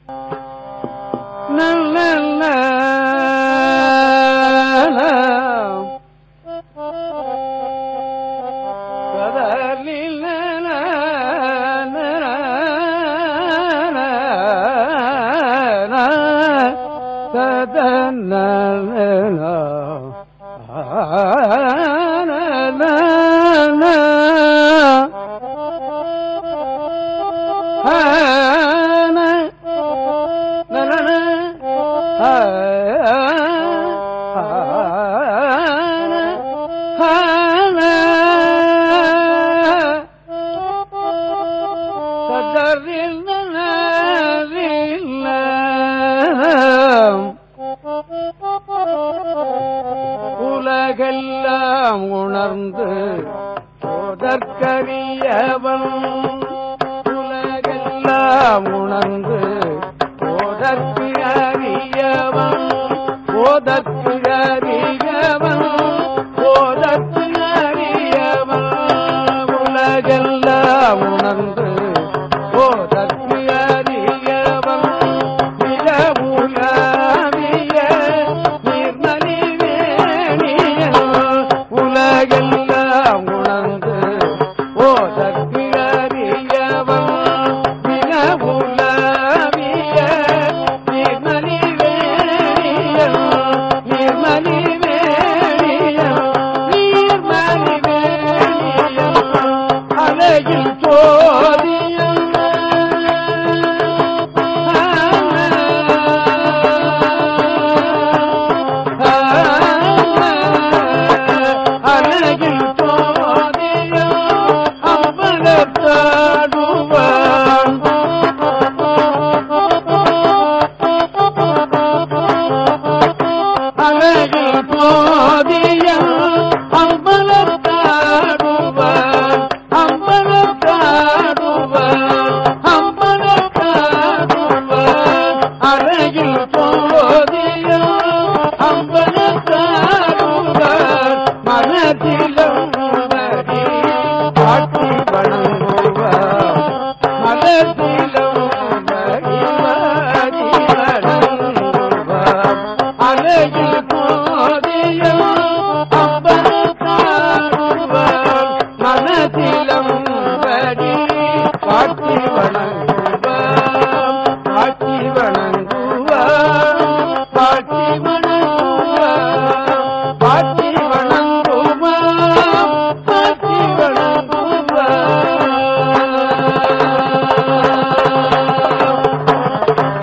உலகெல்லாம் உணர்ந்து போதற்கரியவன் உலகெல்லாம் உணர்ந்து போதற்கு அறியவன் போதற்கு அறியவன் போதற்கு அறியவன் உலகெல்லாம் உணர்ந்து போதற்கு அறியவன் நிலவுலாவிய நிர்மலி வேணியன் உலகெல்லாம் உணர்ந்து போதற்கு அறியவன் நிலவுலாவிய நிர்மலி வேணியன் நிர்மலி வேணியன் நீர்மலி வேணியன் அலையில் சோதியன் அழகில் சோதியன் அம்பலத்தாடுவான் அழகில் சோதியன் அம்பலத்தாடுவான் அம்பலத்தாடுவான் அம்பலத்தாடுவான் அழகில் சோதியன் அம்பலத்தாடுவான் மனதிலும் வரி காட்டி வணங்குவான் மனதிலும் வரி மாறி வணங்குவான் அழகில் சோதியன் அம்பலத்தாடுவான் மனதிலும் வரி காட்டி வணங்குவான் காட்டி வணங்குவான் காட்டி வணங்குவான் காட்டி வணங்குவான் காட்டி வணங்குவான்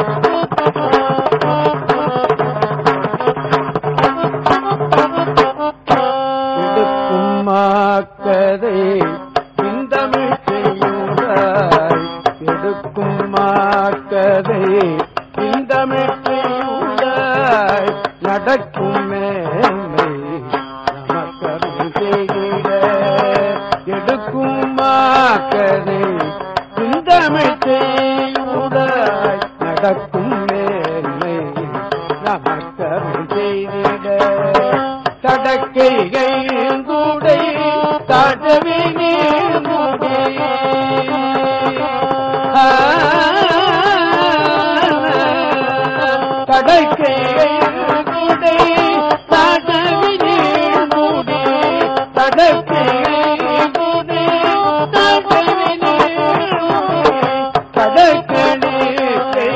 எடுக்கும் மாக்கதை இந்தமிழ் செய்யுளாய் எடுக்கும் மாக்கதை இந்தமிழ் செய்யுளாய் நடக்கும் மேன்மை நமக்கருள் செய்கிற எடுக்கும் மாக்கதை இந்தமிழ் செய்யுளாய் நடக்கும் மேன்மை நமக்கருள் செய்திட தடக்கைகை கூடை தாட்டவே நீர்முடி தடக்கைகை கூடை தாட்டவே நீர்முடி தடக்கைகை கூடை தாட்டவே நீர்முடி கடற்கணீரை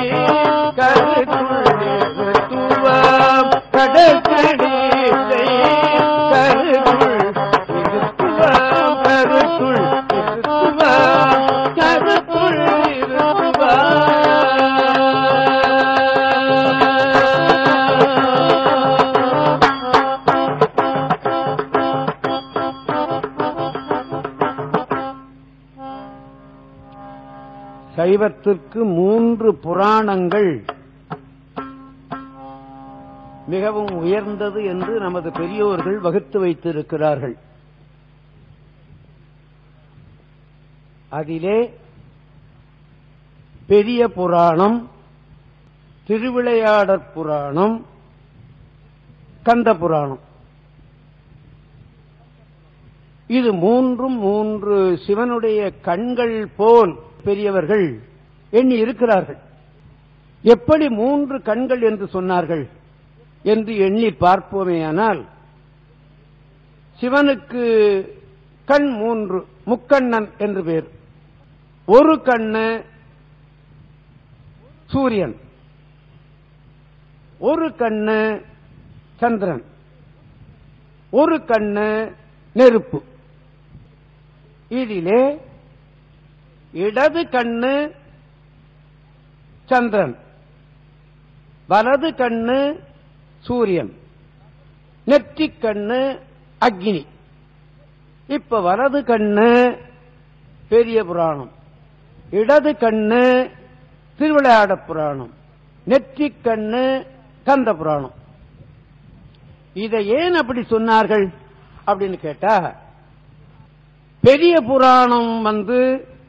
கருத்துள்ளாம் கடற்கணீரை கருத்துள் இருத்துவாம் கருத்துள் இருத்துவாம் கருத்துள் இருத்துவாம் சைவத்திற்கு மூன்று புராணங்கள் மிகவும் உயர்ந்தது என்று நமது பெரியோர்கள் வகுத்து வைத்திருக்கிறார்கள் அதிலே பெரிய புராணம் திருவிளையாடற் புராணம் கந்த புராணம் இது மூன்றும் மூன்று சிவனுடைய கண்கள் போல் பெரியவர்கள் எண்ணி இருக்கிறார்கள் எப்படி மூன்று கண்கள் என்று சொன்னார்கள் என்று எண்ணி பார்ப்போமேயானால் சிவனுக்கு கண் மூன்று முக்கண்ணன் என்று பேர் ஒரு கண்ணு சூரியன் ஒரு கண்ணு சந்திரன் ஒரு கண்ணு நெருப்பு இதிலே இடது கண்ணு சந்திரன் வலது கண்ணு சூரியன் நெற்றிக் கண்ணு அக்னி இப்ப வலது கண்ணு பெரிய புராணம் இடது கண்ணு திருவிளையாட புராணம் நெற்றிக் கண்ணு கந்த புராணம் இதை ஏன் அப்படி சொன்னார்கள் அப்படின்னு கேட்டா பெரிய புராணம் வந்து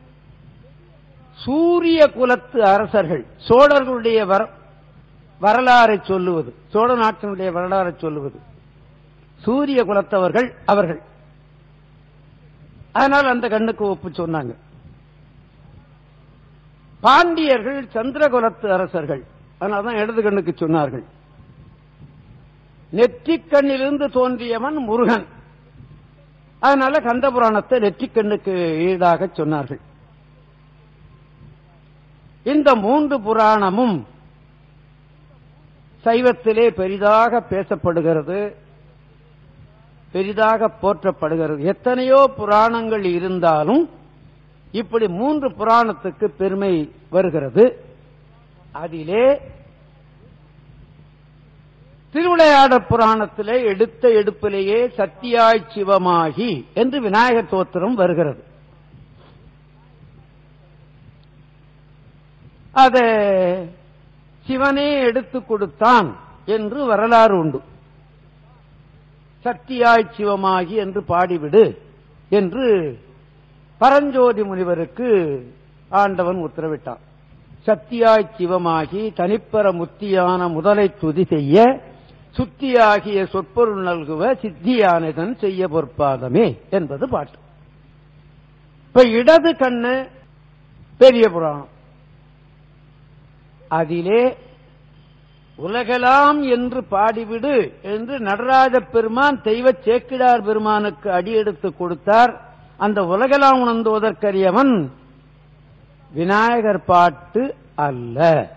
சூரிய குலத்து அரசர்கள் சோழர்களுடைய வர- வரலாறை சொல்லுவது சோழ நாட்டினுடைய வரலாறை சொல்லுவது சூரிய குலத்தவர்கள் அவர்கள் அதனால் அந்த கண்ணுக்கு ஒப்பு சொன்னாங்க பாண்டியர்கள் சந்திரகுலத்து அரசர்கள் அதனால்தான் இடது கண்ணுக்கு சொன்னார்கள் நெற்றிக் கண்ணிலிருந்து தோன்றியவன் முருகன் அதனால கந்த புராணத்தை நெற்றிக் கண்ணுக்கு ஈடாக சொன்னார்கள் இந்த மூன்று புராணமும் சைவத்திலே பெரிதாக பேசப்படுகிறது பெரிதாக போற்றப்படுகிறது எத்தனையோ புராணங்கள் இருந்தாலும் இப்படி மூன்று புராணத்துக்கு பெருமை வருகிறது அதிலே திருவிளையாட புராணத்திலே எடுத்த எடுப்பிலேயே சத்தியாய் சிவமாகி என்று விநாயகர் தோத்திரம் வருகிறது அத சிவனே எடுத்துக் கொடுத்தான் என்று வரலாறு உண்டு சத்தியாய் சிவமாகி என்று பாடிவிடு என்று பரஞ்சோதி முனிவருக்கு ஆண்டவன் உத்தரவிட்டான் சத்தியாய் சிவமாகி தனிப்பெற முத்தியான முதலை துதி செய்ய சுத்தியாகிய சொற்பொருள் நல்குவ சித்தியானதன் செய்ய பொற்பாதமே என்பது பாட்டு இப்ப இடது கண்ணு பெரிய புராணம் அதிலே உலகலாம் என்று பாடிவிடு என்று நடராஜ பெருமான் தெய்வ சேக்கிடார் பெருமானுக்கு அடியெடுத்து கொடுத்தார் அந்த உலகலாம் உணர்ந்துவதற்கரியவன் விநாயகர் பாட்டு அல்ல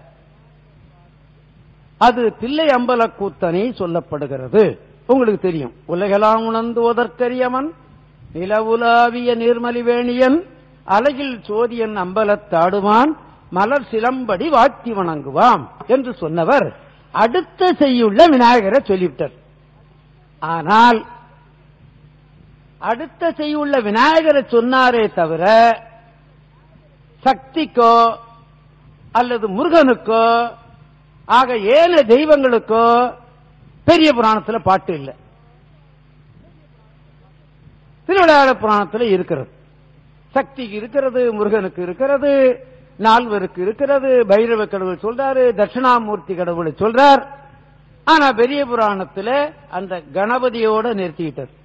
அது தில்லை அம்பலக்கூத்தனை சொல்லப்படுகிறது உங்களுக்கு தெரியும் உலகலாம் உணர்ந்துவதற்கரியவன் நிலவுலாவிய நீர்மலிவேணியன் அலகில் சோதியன் அம்பலத்தாடுவான் மலர் சிலம்படி வாழ்த்தி வணங்குவாம் என்று சொன்னவர் அடுத்த செய்யுள்ள விநாயகரை சொல்லிவிட்டார் ஆனால் அடுத்த செய்யுள்ள விநாயகரை சொன்னாரே தவிர சக்திக்கோ அல்லது முருகனுக்கோ ஆக ஏழு தெய்வங்களுக்கோ பெரிய புராணத்துல பாட்டு இல்லை திருவிளையாட புராணத்துல இருக்கிறது சக்திக்கு இருக்கிறது முருகனுக்கு இருக்கிறது நால்வருக்கு இருக்கிறது பைரவ கடவுள் சொல்றாரு தட்சிணாமூர்த்தி கடவுளை சொல்றார் ஆனா பெரிய புராணத்துல அந்த கணபதியோட நிறுத்திக்கிட்டார்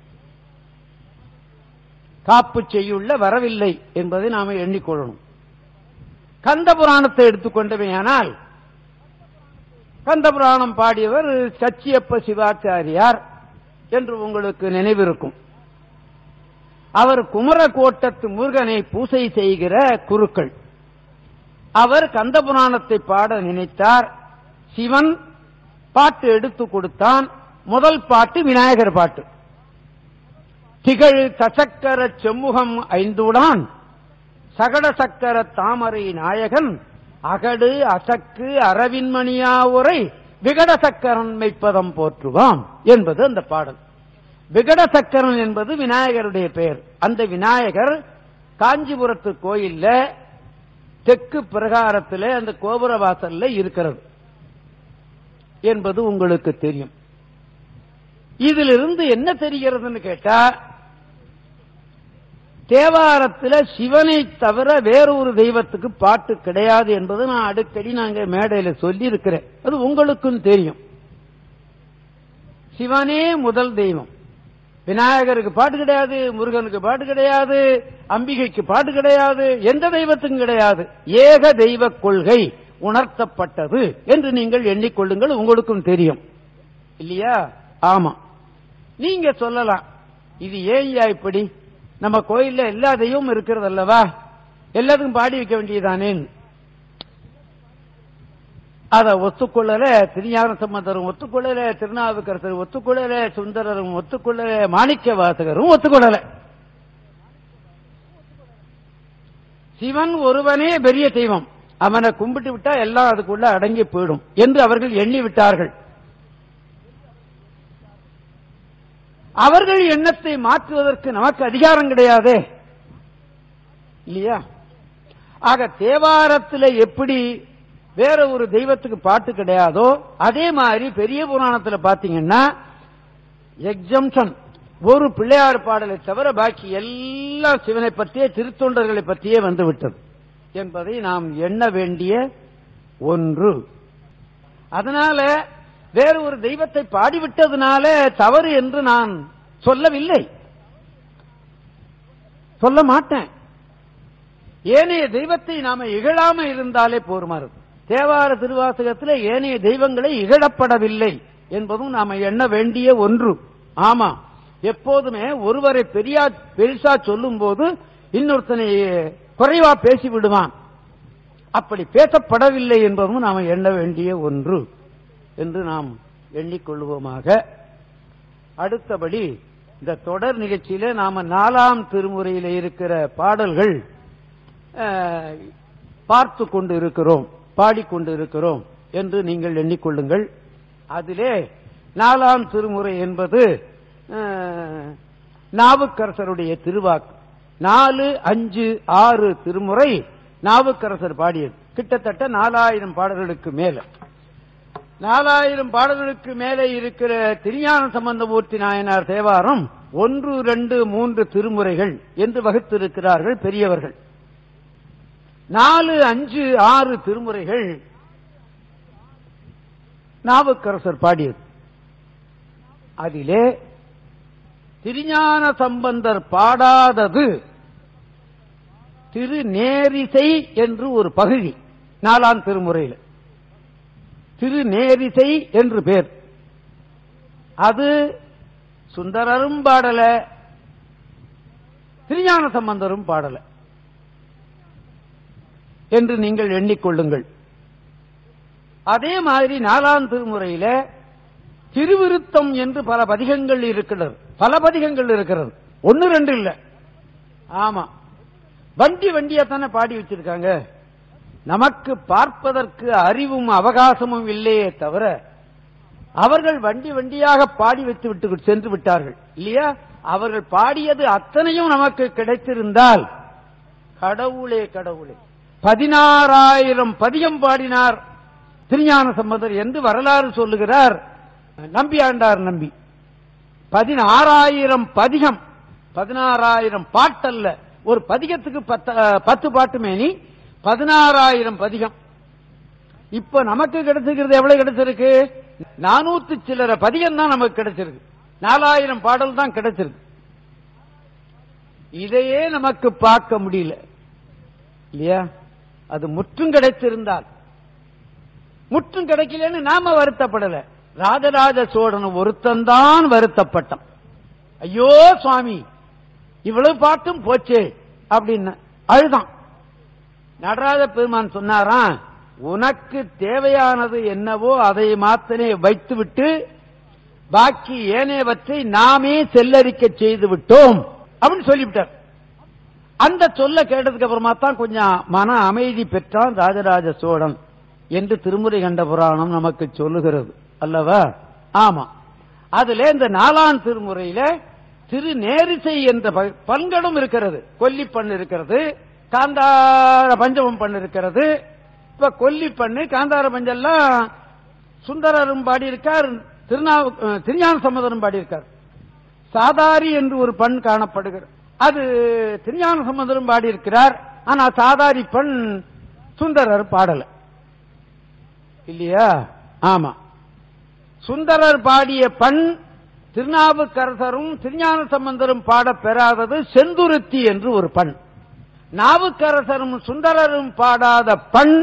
காப்பு செய்யுள்ள வரவில்லை என்பதை நாம எண்ணிக்கொள்ளணும் கந்த புராணத்தை எடுத்துக்கொண்டவையானால் கந்த புராணம் பாடியவர் சச்சியப்ப சிவாச்சாரியார் என்று உங்களுக்கு நினைவிருக்கும் அவர் குமரகோட்டத்து முருகனை பூசை செய்கிற குருக்கள் அவர் கந்த புராணத்தை பாட நினைத்தார் சிவன் பாட்டு எடுத்து கொடுத்தான் முதல் பாட்டு விநாயகர் பாட்டு திகழ் தசக்கர செம்முகம் ஐந்துடான் சகட சக்கர தாமரை நாயகன் அகடு அசக்கு அரவின்மணியா உரை விகட சக்கரன் மெய்ப்பதம் போற்றுவாம் என்பது அந்த பாடல் விகட சக்கரன் என்பது விநாயகருடைய பெயர் அந்த விநாயகர் காஞ்சிபுரத்து கோயில்ல தெற்கு பிரகாரத்தில் அந்த கோபுர வாசல்ல இருக்கிறது என்பது உங்களுக்கு தெரியும் இதிலிருந்து என்ன தெரிகிறதுன்னு கேட்டா தேவாரத்தில் சிவனை தவிர வேறொரு தெய்வத்துக்கு பாட்டு கிடையாது என்பது நான் அடிக்கடி நாங்க மேடையில சொல்லி இருக்கிறேன் அது உங்களுக்கும் தெரியும் சிவனே முதல் தெய்வம் விநாயகருக்கு பாட்டு கிடையாது முருகனுக்கு பாட்டு கிடையாது அம்பிகைக்கு பாட்டு கிடையாது எந்த தெய்வத்துக்கும் கிடையாது ஏக தெய்வ கொள்கை உணர்த்தப்பட்டது என்று நீங்கள் எண்ணிக்கொள்ளுங்கள் உங்களுக்கும் தெரியும் இல்லையா ஆமா நீங்க சொல்லலாம் இது ஏன்யா இப்படி நம்ம கோயில்ல எல்லா தெய்வமும் இருக்கிறது அல்லவா எல்லாத்துக்கும் பாடி வைக்க வேண்டியதானேன்னு அத ஒத்துக்கொள்ளல திருஞான சம்பந்தரும் ஒத்துக்கொள்ளல திருநாவுக்கரசர் ஒத்துக்கொள்ளல சுந்தரரும் ஒத்துக்கொள்ளல மாணிக்க வாசகரும் ஒத்துக்கொள்ளல சிவன் ஒருவனே பெரிய தெய்வம் அவனை கும்பிட்டு விட்டா எல்லாம் அதுக்குள்ள அடங்கி போயிடும் என்று அவர்கள் எண்ணி விட்டார்கள் அவர்கள் எண்ணத்தை மாற்றுவதற்கு நமக்கு அதிகாரம் கிடையாதே இல்லையா ஆக தேவாரத்தில் எப்படி வேற ஒரு தெய்வத்துக்கு பாட்டு கிடையாதோ அதே மாதிரி பெரிய புராணத்தில் பாத்தீங்கன்னா எக்ஸம்ஷன் ஒரு பிள்ளையார் பாடலை தவிர பாக்கி எல்லா சிவனை பற்றிய திருத்தொண்டர்களை பற்றியே வந்துவிட்டது என்பதை நாம் எண்ண வேண்டிய ஒன்று அதனால வேறு ஒரு தெய்வத்தை பாடிவிட்டதுனால தவறு என்று நான் சொல்லவில்லை சொல்ல மாட்டேன் ஏனைய தெய்வத்தை நாம இகழாம இருந்தாலே போருமாறு தேவார திருவாசகத்தில் ஏனைய தெய்வங்களை இகழப்படவில்லை என்பதும் நாம எண்ண வேண்டிய ஒன்று ஆமா எப்போதுமே ஒருவரை பெரியா பெருசா சொல்லும் போது இன்னொருத்தனை குறைவா பேசி விடுவான் அப்படி பேசப்படவில்லை என்பதும் நாம எண்ண வேண்டிய ஒன்று என்று நாம் எண்ணிக்கொள்வோமாக அடுத்தபடி இந்த தொடர் நிகழ்ச்சியில நாம நாலாம் திருமுறையில இருக்கிற பாடல்கள் அஹ், பார்த்து கொண்டு இருக்கிறோம் பாடிக்கொண்டு இருக்கிறோம் என்று நீங்கள் எண்ணிக்கொள்ளுங்கள் அதிலே நாலாம் திருமுறை என்பது அஹ், நாவுக்கரசருடைய திருவாக்கு நாலு அஞ்சு ஆறு திருமுறை நாவுக்கரசர் பாடியது கிட்டத்தட்ட நாலாயிரம் பாடல்களுக்கு மேல நாலாயிரம் பாடல்களுக்கு மேலே இருக்கிற திருஞான சம்பந்தமூர்த்தி நாயனார் தேவாரம் ஒன்று ரெண்டு மூன்று திருமுறைகள் என்று வகுத்திருக்கிறார்கள் பெரியவர்கள் நாலு அஞ்சு ஆறு திருமுறைகள் நாவுக்கரசர் பாடியது அதிலே திருஞான சம்பந்தர் பாடாதது திருநேரிசை என்று ஒரு பகுதி நாலாம் திருமுறையில் திருநேரிசை என்று பேர் அது சுந்தரரும் பாடல திருஞான சம்பந்தரும் பாடல என்று நீங்கள் எண்ணிக்கொள்ளுங்கள் அதே மாதிரி நாலாம் திருமுறையில திருவிருத்தம் என்று பல பதிகங்கள் இருக்கிறது பல பதிகங்கள் இருக்கிறது ஒன்னு ரெண்டு இல்ல ஆமா வண்டி வண்டியா தானே பாடி வச்சிருக்காங்க நமக்கு பார்ப்பதற்கு அறிவும் அவகாசமும் இல்லையே தவிர அவர்கள் வண்டி வண்டியாக பாடி வைத்து விட்டு சென்று விட்டார்கள் இல்லையா அவர்கள் பாடியது அத்தனையும் நமக்கு கிடைத்திருந்தால் கடவுளே கடவுளே பதினாறாயிரம் பதியம் பாடினார் திருஞான சம்பந்தர் என்று வரலாறு சொல்லுகிறார் நம்பி ஆண்டார் நம்பி பதினாறாயிரம் பதிகம் பதினாறாயிரம் பாட்டல்ல ஒரு பதிகத்துக்கு பத்து பத்து பாட்டு மேனி பதினாறாயிரம் பதிகம் இப்ப நமக்கு கிடைச்சிருக்கிறது எவ்வளவு கிடைச்சிருக்கு நானூத்தி சில்லற பதிகம் தான் நமக்கு கிடைச்சிருக்கு நாலாயிரம் பாடல் தான் கிடைச்சிருக்கு இதையே நமக்கு பார்க்க முடியல இல்லையா அது முற்றும் கிடைத்திருந்தால் முற்றும் கிடைக்கலன்னு நாம வருத்தப்படல ராஜராஜ சோழன் ஒருத்தந்தான் வருத்தப்பட்டான் ஐயோ சுவாமி இவ்வளவு பாட்டும் போச்சே அப்படின்னு அழுதான் நடராஜ பெருமான் சொன்னாராம் உனக்கு தேவையானது என்னவோ அதை மாத்தனே வைத்துவிட்டு பாக்கி ஏனையவற்றை நாமே செல்லரிக்க செய்து விட்டோம் அப்படின்னு சொல்லிவிட்டார் அந்த சொல்ல கேட்டதுக்கு அப்புறமா தான் கொஞ்சம் மன அமைதி பெற்றான் ராஜராஜ சோழன் என்று திருமுறை கண்ட புராணம் நமக்கு சொல்லுகிறது அல்லவா ஆமா அதுல இந்த நாலாம் திருமுறையில திருநேரிசை என்ற ப- பண்களும் இருக்கிறது கொல்லிப்பண் இருக்கிறது காந்தார பஞ்சமம் பண்ணு இருக்கிறது இப்ப கொல்லிப்பண்ணு காந்தார பஞ்செல்லாம் சுந்தரரும் பாடியிருக்கார் திருநாவு அஹ், திருஞான சம்பந்தரும் பாடியிருக்கார் சாதாரி என்று ஒரு பண் காணப்படுகிறது அது திருஞான சம்பந்தரும் பாடியிருக்கிறார் ஆனா சாதாரி பண் சுந்தரர் பாடல இல்லையா ஆமா சுந்தரர் பாடிய பண் திருநாவுக்கரசரும் திருஞான சம்பந்தரும் பாடப் பெறாதது செந்துருத்தி என்று ஒரு பண் நாவுக்கரசரும் சுந்தரரும் பாடாத பண்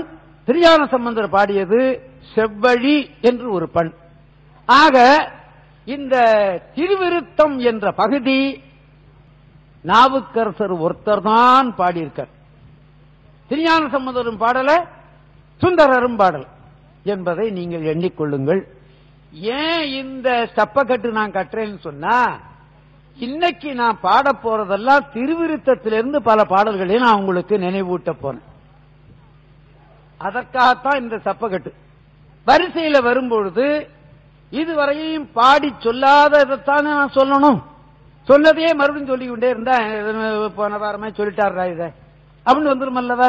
திருஞான சம்பந்தர் பாடியது செவ்வழி என்று ஒரு பண் ஆக இந்த திருவிருத்தம் என்ற பகுதி நாவுக்கரசர் ஒருத்தர் தான் பாடியிருக்கார் திருஞான சம்பந்தரும் பாடல சுந்தரரும் பாடல் என்பதை நீங்கள் எண்ணிக்கொள்ளுங்கள் ஏன் இந்த ஸ்டப்பக்கட்டு நான் கட்டுறேன்னு சொன்னா இன்னைக்கு நான் பாட போறதெல்லாம் திருவிருத்தத்திலிருந்து பல பாடல்களை நான் உங்களுக்கு நினைவூட்ட போறேன் அதற்காகத்தான் இந்த சப்பக்கட்டு வரிசையில வரும்பொழுது இதுவரையும் பாடி சொல்லாததைத்தானே நான் சொல்லணும் சொன்னதையே மறுபடியும் சொல்லிக்கொண்டே இருந்தா இது போன வாரமே சொல்லிட்டாரா இத அப்படின்னு வந்துடும் அல்லவா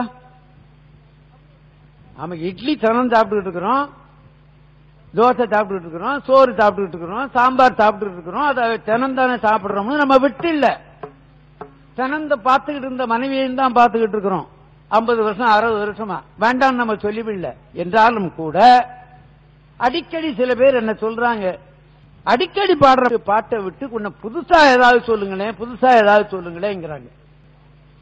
ஆமா இட்லி தினம் சாப்பிட்டுட்டு இருக்கிறோம் தோசை சாப்பிட்டுட்டு இருக்கிறோம் சோறு சாப்பிட்டுட்டு இருக்கிறோம் சாம்பார் சாப்பிட்டுட்டு இருக்கிறோம் அதை தினம் தானே சாப்பிடுறோம்னு நம்ம விட்டு இல்ல தினந்த பார்த்துக்கிட்டு இருந்த மனைவியையும் தான் பார்த்துக்கிட்டு இருக்கிறோம் ஐம்பது வருஷம் அறுபது வருஷமா வேண்டாம் நம்ம சொல்லிவிடல என்றாலும் கூட அடிக்கடி சில பேர் என்ன சொல்றாங்க அடிக்கடி பாடுற பாட்டை விட்டு கொஞ்சம் புதுசா ஏதாவது சொல்லுங்களேன் புதுசா ஏதாவது சொல்லுங்களேங்கிறாங்க